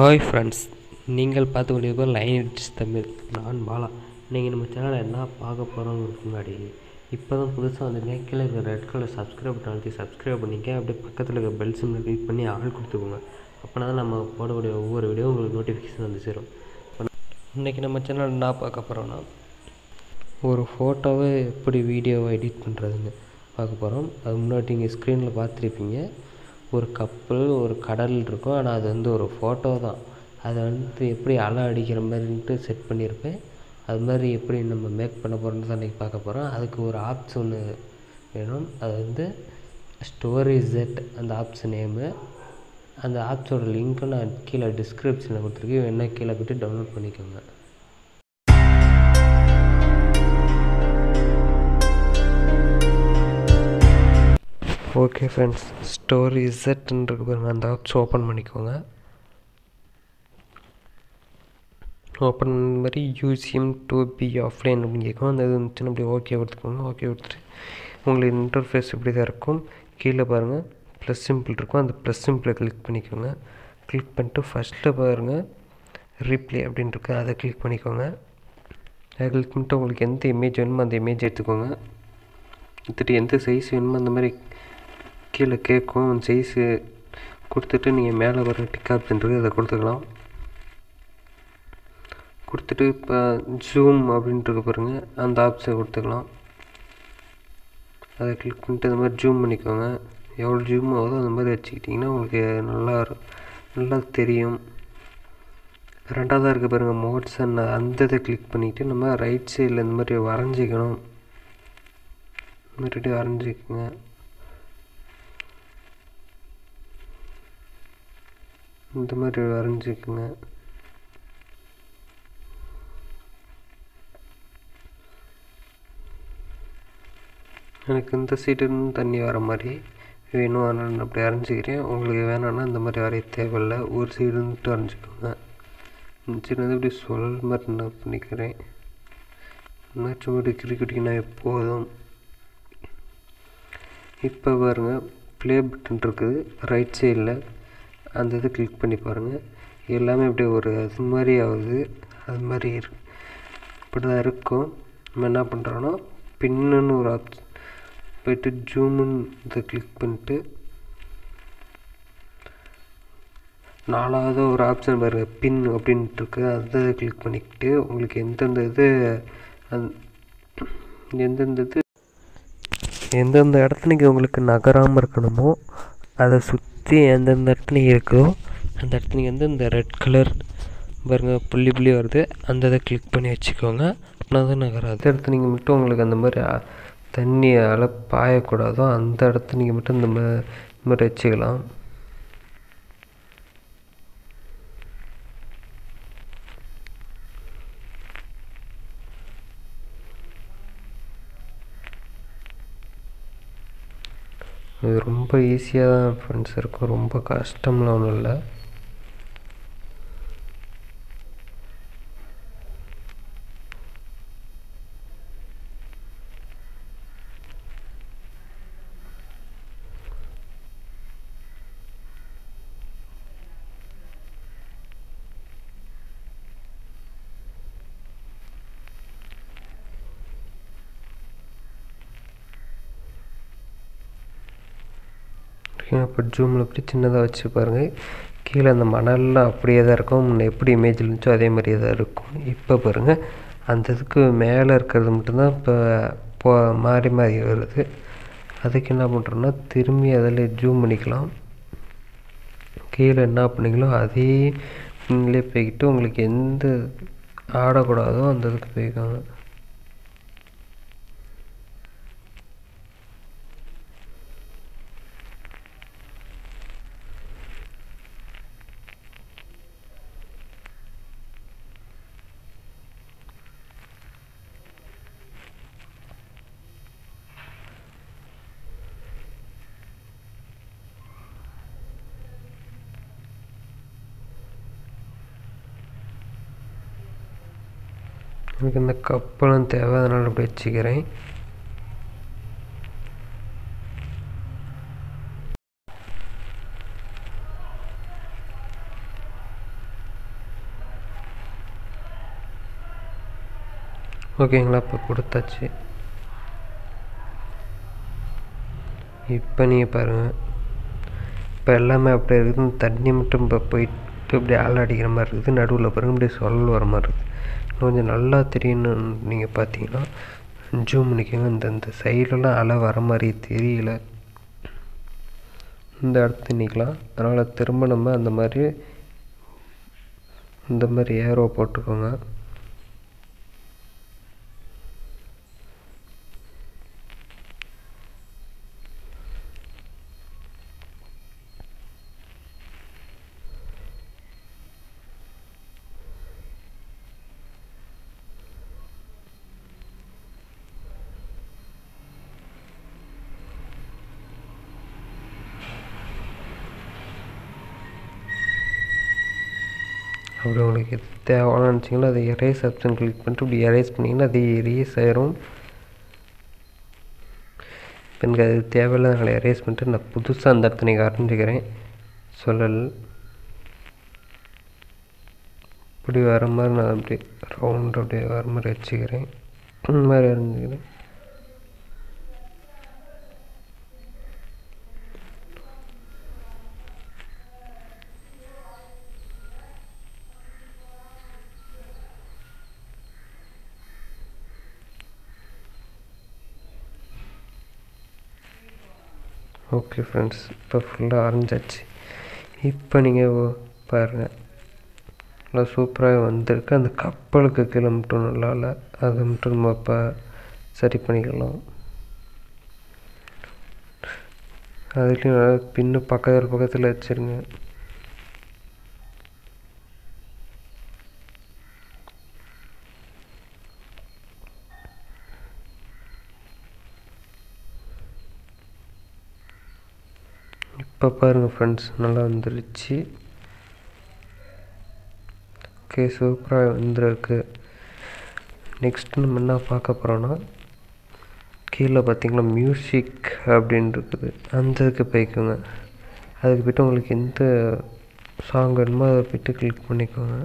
hi friends நீங்கள் பார்த்து கொண்டிருப்பது லைன் இட்ஸ் தமிழ் நான் பாலா நீங்கள் நம்ம சேனலில் என்ன பார்க்க போகிறோங்கிறதுக்கு முன்னாடி இப்போ தான் புதுசாக வந்து கீழே இருக்கிற ரெட் கலர் சப்ஸ்கிரைப் பட்டன் அழுத்தி சப்ஸ்கிரைப் பண்ணிக்க அப்படியே பக்கத்தில் இருக்க பெல் சிம்மில் கிளிக் பண்ணி ஆள் கொடுத்துக்கோங்க அப்போனா தான் நம்ம போடக்கூடிய ஒவ்வொரு வீடியோ உங்களுக்கு நோட்டிஃபிகேஷன் வந்து சேரும் இன்றைக்கி நம்ம சேனல் என்ன பார்க்க போகிறோன்னா ஒரு ஃபோட்டோவை எப்படி வீடியோவை எடிட் பண்ணுறதுன்னு பார்க்க போகிறோம் அது முன்னாடி நீங்கள் ஸ்க்ரீனில் பார்த்துருப்பீங்க ஒரு கப்பல் ஒரு கடல் இருக்கும் ஆனால் அது வந்து ஒரு ஃபோட்டோ தான் அதை வந்து எப்படி அலை அடிக்கிற மாதிரின்ட்டு செட் பண்ணியிருப்பேன் அது மாதிரி எப்படி நம்ம மேக் பண்ண போகிறோம்னு தான் இன்றைக்கி பார்க்க போகிறோம் அதுக்கு ஒரு ஆப்ஸ் ஒன்று வேணும் அது வந்து ஸ்டோரி ஜெட் அந்த ஆப்ஸ் நேமு அந்த ஆப்ஸோட லிங்க்கை நான் கீழே டிஸ்கிரிப்ஷனில் கொடுத்துருக்கேன் வேணா கீழே போய்ட்டு டவுன்லோட் பண்ணிக்கோங்க ஓகே ஃப்ரெண்ட்ஸ் ஸ்டோரி இசட்ன்றது பாருங்க அந்த ஆப்ஸ் ஓப்பன் பண்ணிக்கோங்க ஓப்பன் மாதிரி யூசிஎம் டூ பி ஆஃப்லைன் அப்படின்னு கேட்கும் அந்த இது இருந்துச்சுன்னா அப்படி ஓகே கொடுத்துக்கோங்க ஓகே கொடுத்துட்டு உங்களுக்கு இன்டர்ஃபேஸ் இப்படி தான் இருக்கும் கீழே பாருங்கள் ப்ளஸ் சிம்பிள் இருக்கும் அந்த ப்ளஸ் சிம்பிளை கிளிக் பண்ணிக்கோங்க கிளிக் பண்ணிட்டு ஃபஸ்ட்டில் பாருங்கள் ரீப்ளே அப்படின்னு இருக்கு அதை கிளிக் பண்ணிக்கோங்க அதை கிளிக் பண்ணிட்டு உங்களுக்கு எந்த இமேஜ் வேணுமோ அந்த இமேஜ் எடுத்துக்கோங்க எடுத்துகிட்டு எந்த சைஸ் வேணுமோ அந்த மாதிரி கீழே கேட்கும் அந்த சைஸு கொடுத்துட்டு நீங்கள் மேலே வர டிக் ஆப்ஷன் இருக்குது அதை கொடுத்துக்கலாம் கொடுத்துட்டு இப்போ ஜூம் அப்படின்ட்டு பாருங்கள் அந்த ஆப்ஷனை கொடுத்துக்கலாம் அதை கிளிக் பண்ணிட்டு இந்த மாதிரி ஜூம் பண்ணிக்கோங்க எவ்வளோ ஜூம் ஆகுதோ அந்த மாதிரி வச்சுக்கிட்டிங்கன்னா உங்களுக்கு நல்லா நல்லா தெரியும் ரெண்டாவதாக இருக்க பாருங்கள் மோட்ஸன் அந்த இதை கிளிக் பண்ணிவிட்டு நம்ம ரைட் சைடில் இந்த மாதிரி வரைஞ்சிக்கணும் மறுபடியும் வரைஞ்சிக்கோங்க இந்த மாதிரி வரைஞ்சிக்கோங்க எனக்கு இந்த சைடுன்னு தண்ணி வர மாதிரி வேணும் அதனால் நான் அப்படி வரைஞ்சிக்கிறேன் உங்களுக்கு வேணான்னா இந்த மாதிரி வரைய தேவையில்லை ஒரு சைடுன்ட்டு வரைஞ்சிக்கோங்க இந்த சைடு வந்து இப்படி சொல் மாதிரி நான் பண்ணிக்கிறேன் இந்த மாதிரி சும்மா இப்படி கிரிக்கிட்டிங்கன்னா எப்போதும் இப்போ பாருங்கள் ப்ளே பட்டன் இருக்குது ரைட் சைடில் அந்த இதை கிளிக் பண்ணி பாருங்கள் எல்லாமே இப்படி ஒரு அது மாதிரி ஆகுது அது மாதிரி இருக்கு இப்படி தான் இருக்கும் நம்ம என்ன பண்ணுறோன்னா பின்னுன்னு ஒரு ஆப்ஷன் போயிட்டு ஜூமுன்னு இதை கிளிக் பண்ணிட்டு நாலாவது ஒரு ஆப்ஷன் பாருங்கள் பின் அப்படின்ட்டு இருக்கு அதை கிளிக் பண்ணிக்கிட்டு உங்களுக்கு எந்தெந்த இது அந் எந்தெந்த இது எந்தெந்த இடத்துலைக்கு உங்களுக்கு நகராமல் இருக்கணுமோ அதை சுற்றி எந்தெந்த இடத்துல இருக்கோ அந்த இடத்துல வந்து இந்த ரெட் கலர் பாருங்கள் புள்ளி புள்ளி வருது அந்த இதை கிளிக் பண்ணி வச்சுக்கோங்க அப்படின்னா தான் நகராது இடத்துல நீங்கள் மட்டும் உங்களுக்கு அந்த மாதிரி தண்ணி அலை பாயக்கூடாதோ அந்த இடத்த நீங்கள் மட்டும் இந்த மாதிரி வச்சுக்கலாம் இது ரொம்ப ஈஸியாக தான் ஃப்ரெண்ட்ஸ் இருக்கும் ரொம்ப கஷ்டம்லாம் ஒன்றும் இல்லை இப்போ ஜூமில் அப்படி சின்னதாக வச்சு பாருங்கள் கீழே அந்த மணல்லாம் அப்படியே தான் இருக்கும் முன்ன எப்படி இமேஜ் இருந்துச்சோ அதே மாதிரியே தான் இருக்கும் இப்போ பாருங்கள் அந்த இதுக்கு மேலே இருக்கிறது மட்டும்தான் இப்போ போ மாறி மாறி வருது அதுக்கு என்ன பண்ணுறோன்னா திரும்பி அதில் ஜூம் பண்ணிக்கலாம் கீழே என்ன பண்ணிங்களோ அதே பின்லே போய்கிட்டு உங்களுக்கு எந்த ஆடக்கூடாதோ அந்த இதுக்கு போய்க்காங்க எனக்கு இந்த கப்பலும் தேவை அதனால் அப்படி வச்சுக்கிறேன் ஓகேங்களா இப்போ கொடுத்தாச்சு இப்போ நீங்கள் பாருங்கள் இப்போ எல்லாமே அப்படியே இருக்குது தண்ணி மட்டும் இப்போ போயிட்டு இப்படி ஆள் அடிக்கிற மாதிரி இருக்குது நடுவில் பாருங்க இப்படி சொல்லல் வர மாதிரி இருக்குது இன்னும் கொஞ்சம் நல்லா தெரியணும்னு நீங்கள் பார்த்தீங்கன்னா ஜூம் பண்ணிக்கோங்க இந்த இந்த சைட்லலாம் அலை வர மாதிரி தெரியல இந்த இடத்துல நிற்கலாம் அதனால் திரும்ப நம்ம அந்த மாதிரி இந்த மாதிரி ஏரோ போட்டுக்கோங்க அப்படி உங்களுக்கு எது தேவைன்னு நினச்சிங்கன்னா அதை எரேஸ் ஆப்ஷன் கிளிக் பண்ணிட்டு இப்படி எரேஸ் பண்ணிங்கன்னா அது எரேஸ் ஆயிரும் இப்போ எனக்கு அது தேவையில்லை எரேஸ் பண்ணிட்டு நான் புதுசாக அந்த இடத்த நீங்கள் அறிஞ்சிக்கிறேன் சொல்லல் இப்படி வர மாதிரி நான் அப்படி ரவுண்ட் அப்படியே வர மாதிரி வச்சுக்கிறேன் இந்த மாதிரி அறிஞ்சிக்கிறேன் ஓகே ஃப்ரெண்ட்ஸ் இப்போ ஃபுல்லாக அரைஞ்சாச்சு இப்போ நீங்கள் பாருங்கள் நல்லா சூப்பராக வந்திருக்கு அந்த கப்பலுக்கு கீழே மட்டும் நல்லா இல்லை அதை மட்டும் நம்ம இப்போ சரி பண்ணிக்கலாம் அதுலேயும் நல்லா பின்னு பக்கத்தில் பக்கத்தில் வச்சுருங்க இப்போ பாருங்கள் ஃப்ரெண்ட்ஸ் நல்லா வந்துருச்சு ஓகே சூப்பராக வந்துருக்கு நெக்ஸ்ட் நம்ம என்ன பார்க்க போகிறோன்னா கீழே பார்த்தீங்கன்னா மியூசிக் அப்படின்னு இருக்குது அந்த இதுக்கு போய்க்கோங்க அதுக்கு போய்ட்டு உங்களுக்கு எந்த சாங் வேணுமோ அதை போய்ட்டு கிளிக் பண்ணிக்கோங்க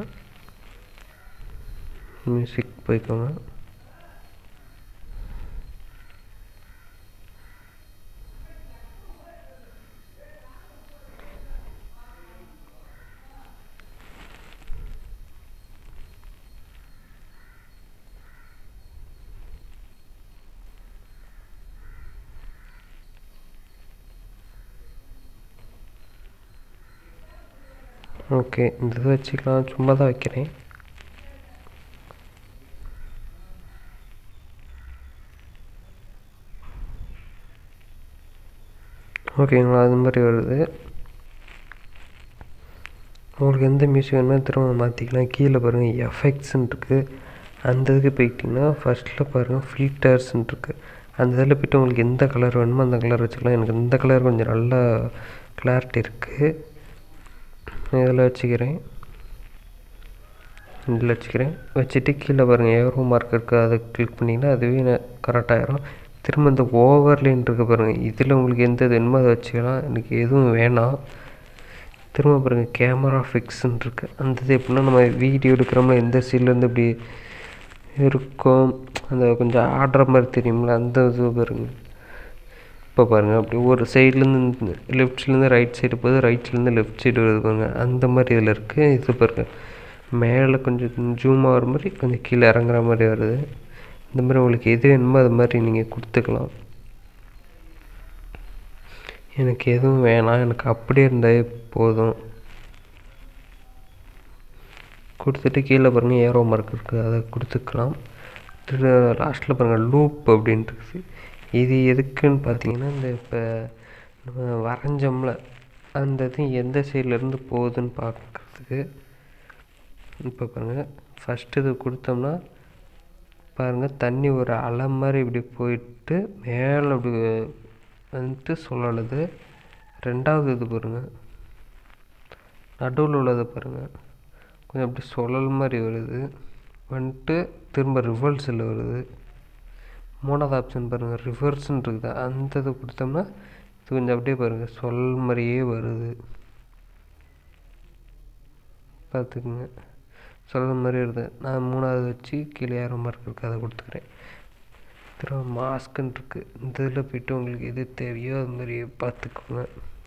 மியூசிக் போய்க்கோங்க ஓகே இந்த இது வச்சுக்கலாம் சும்மா தான் வைக்கிறேன் ஓகேங்களா அது மாதிரி வருது உங்களுக்கு எந்த மியூசிக் வேணுமோ திரும்ப மாற்றிக்கலாம் கீழே பாருங்கள் எஃபெக்ட்ஸ்ன்னு இருக்குது அந்த இதுக்கு போயிட்டிங்கன்னா ஃபஸ்ட்டில் பாருங்கள் ஃபில்டர்ஸ்ன்னு இருக்குது அந்த இதில் போய்ட்டு உங்களுக்கு எந்த கலர் வேணுமோ அந்த கலர் வச்சுக்கலாம் எனக்கு இந்த கலர் கொஞ்சம் நல்லா கிளாரிட்டி இருக்குது இதில் வச்சுக்கிறேன் இதில் வச்சுக்கிறேன் வச்சுட்டு கீழே பாருங்கள் ஏரோ மார்க் இருக்குது அதை கிளிக் பண்ணிங்கன்னா அதுவே கரெக்டாகிடும் திரும்ப இந்த ஓவர்லேன் இருக்க பாருங்கள் இதில் உங்களுக்கு எந்த இது வேணுமோ அதை வச்சுக்கலாம் எனக்கு எதுவும் வேணாம் திரும்ப பாருங்கள் கேமரா ஃபிக்ஸ்ன்னு இருக்குது அந்த இது எப்படின்னா நம்ம வீடியோ எடுக்கிறோம்ல எந்த சைட்லேருந்து இப்படி இருக்கும் அந்த கொஞ்சம் ஆடுற மாதிரி தெரியும்ல அந்த இது பாருங்கள் இப்போ பாருங்கள் அப்படி ஒரு சைட்லேருந்து லெஃப்ட்லேருந்து ரைட் சைடு போகுது ரைட்லேருந்து லெஃப்ட் சைடு வருது பாருங்க அந்த மாதிரி இதில் இருக்குது இது பாருங்கள் மேலே கொஞ்சம் ஜூம் ஆகிற மாதிரி கொஞ்சம் கீழே இறங்குற மாதிரி வருது இந்த மாதிரி உங்களுக்கு எது வேணுமோ அது மாதிரி நீங்கள் கொடுத்துக்கலாம் எனக்கு எதுவும் வேணாம் எனக்கு அப்படியே இருந்தாலே போதும் கொடுத்துட்டு கீழே பாருங்கள் ஏரோ மார்க் இருக்குது அதை கொடுத்துக்கலாம் திரு லாஸ்ட்டில் பாருங்கள் லூப் அப்படின்ட்டு இருக்குது இது எதுக்குன்னு பார்த்தீங்கன்னா இந்த இப்போ நம்ம வரைஞ்சோம்ல அந்த இது எந்த சைட்லேருந்து போகுதுன்னு பார்க்குறதுக்கு இப்போ பாருங்கள் ஃபஸ்ட்டு இது கொடுத்தோம்னா பாருங்கள் தண்ணி ஒரு அலை மாதிரி இப்படி போயிட்டு மேலே அப்படி வந்துட்டு சொல்லலுது ரெண்டாவது இது பாருங்கள் நடுவில் உள்ளதை பாருங்கள் கொஞ்சம் அப்படி சுழல் மாதிரி வருது வந்துட்டு திரும்ப ரிவர்ஸில் வருது மூணாவது ஆப்ஷன் பாருங்கள் ரிவர்ஸ்ன்னு இருக்குது அந்த இது கொடுத்தோம்னா இது கொஞ்சம் அப்படியே பாருங்கள் சொல் மாதிரியே வருது பார்த்துக்குங்க சொல்கிற மாதிரி வருது நான் மூணாவது வச்சு கீழே ஏற மார்க் இருக்குது அதை கொடுத்துக்கிறேன் திரும்ப மாஸ்க்குன்னு இருக்குது இந்த இதில் போய்ட்டு உங்களுக்கு எது தேவையோ அது மாதிரி பார்த்துக்கோங்க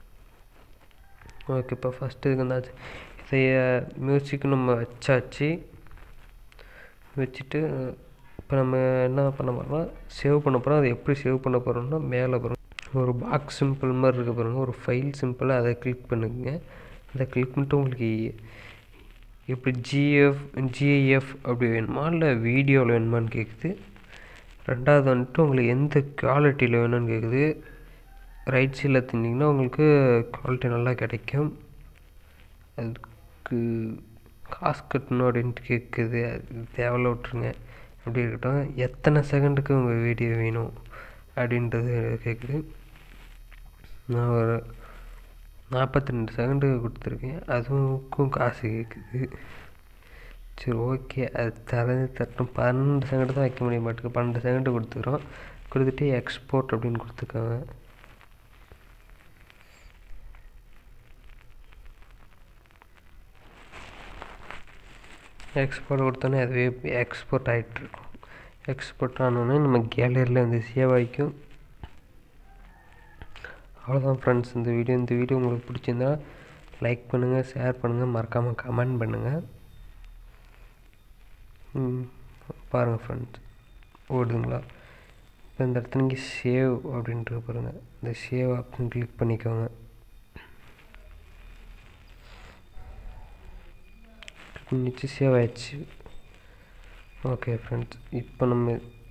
ஓகே இப்போ ஃபஸ்ட்டு இதுக்கு வந்தாச்சு இதைய மியூசிக் நம்ம வச்சாச்சு வச்சுட்டு இப்போ நம்ம என்ன பண்ண போகிறோம்னா சேவ் பண்ண போகிறோம் அதை எப்படி சேவ் பண்ண போகிறோம்னா மேலே வரும் ஒரு பாக்ஸ் சிம்பிள் மாதிரி இருக்க பாருங்க ஒரு ஃபைல் சிம்பிளாக அதை கிளிக் பண்ணுங்க அதை கிளிக் பண்ணிட்டு உங்களுக்கு எப்படி ஜிஎஃப் ஜிஐஎஃப் அப்படி வேணுமா இல்லை வீடியோவில் வேணுமான்னு கேட்குது ரெண்டாவது வந்துட்டு உங்களுக்கு எந்த குவாலிட்டியில் வேணும்னு கேட்குது ரைட் சைடில் திண்டிங்கன்னா உங்களுக்கு குவாலிட்டி நல்லா கிடைக்கும் அதுக்கு காசு கட்டணும் அப்படின்ட்டு கேட்குது அது தேவையில்ல விட்ருங்க அப்படி இருக்கட்டும் எத்தனை செகண்டுக்கு உங்கள் வீடியோ வேணும் அப்படின்றது கேட்குது நான் ஒரு நாற்பத்தி ரெண்டு செகண்டு கொடுத்துருக்கேன் அதுக்கும் காசு கேட்குது சரி ஓகே அது தரது தட்டும் பன்னெண்டு செகண்டு தான் வைக்க முடிய மாட்டேங்குது பன்னெண்டு செகண்டு கொடுத்துக்கிறோம் கொடுத்துட்டு எக்ஸ்போர்ட் அப்படின்னு கொடுத்துருக்காங்க எக்ஸ்போர்ட் கொடுத்தோன்னே அதுவே எக்ஸ்போர்ட் ஆகிட்டுருக்கும் எக்ஸ்போர்ட் ஆனோடனே நம்ம கேலரியில் வந்து சேவ் ஆகிக்கும் அவ்வளோதான் ஃப்ரெண்ட்ஸ் இந்த வீடியோ இந்த வீடியோ உங்களுக்கு பிடிச்சிருந்தா லைக் பண்ணுங்கள் ஷேர் பண்ணுங்கள் மறக்காமல் கமெண்ட் பண்ணுங்கள் பாருங்கள் ஃப்ரெண்ட்ஸ் ஓடுதுங்களா இப்போ இந்த இடத்துல இங்கே சேவ் அப்படின்ட்டு பாருங்கள் இந்த சேவ் ஆப்ஷன் கிளிக் பண்ணிக்கோங்க பண்ணிச்சு சேவ் ஆயிடுச்சு ஓகே ஃப்ரெண்ட்ஸ் இப்போ நம்ம